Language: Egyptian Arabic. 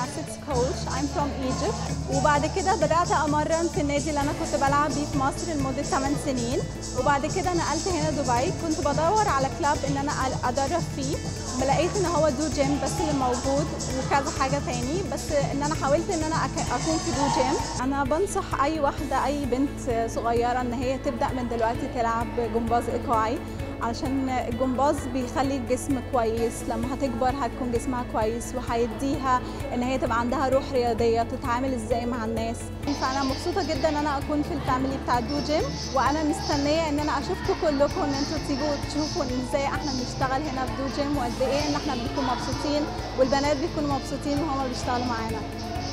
جيمناستكس كوتش I'm from Egypt وبعد كده بدأت أمرن في النادي اللي أنا كنت بلعب بيه في مصر لمدة 8 سنين وبعد كده نقلت هنا دبي كنت بدور على كلاب إن أنا أدرب فيه لقيت إن هو دو جيم بس اللي موجود وكذا حاجة تاني بس إن أنا حاولت إن أنا أك- أكون في دو جيم أنا بنصح أي واحدة أي بنت صغيرة إن هي تبدأ من دلوقتي تلعب جمباز إيقاعي عشان الجمباز بيخلي الجسم كويس لما هتكبر هتكون جسمها كويس وهيديها ان هي تبقى عندها روح رياضيه تتعامل ازاي مع الناس فانا مبسوطه جدا ان انا اكون في الفاميلي بتاع دو جيم وانا مستنيه ان انا اشوفكم كلكم ان انتوا تيجوا تشوفوا ان ازاي احنا بنشتغل هنا في دو جيم وقد ايه ان احنا بنكون مبسوطين والبنات بيكونوا مبسوطين وهما بيشتغلوا معانا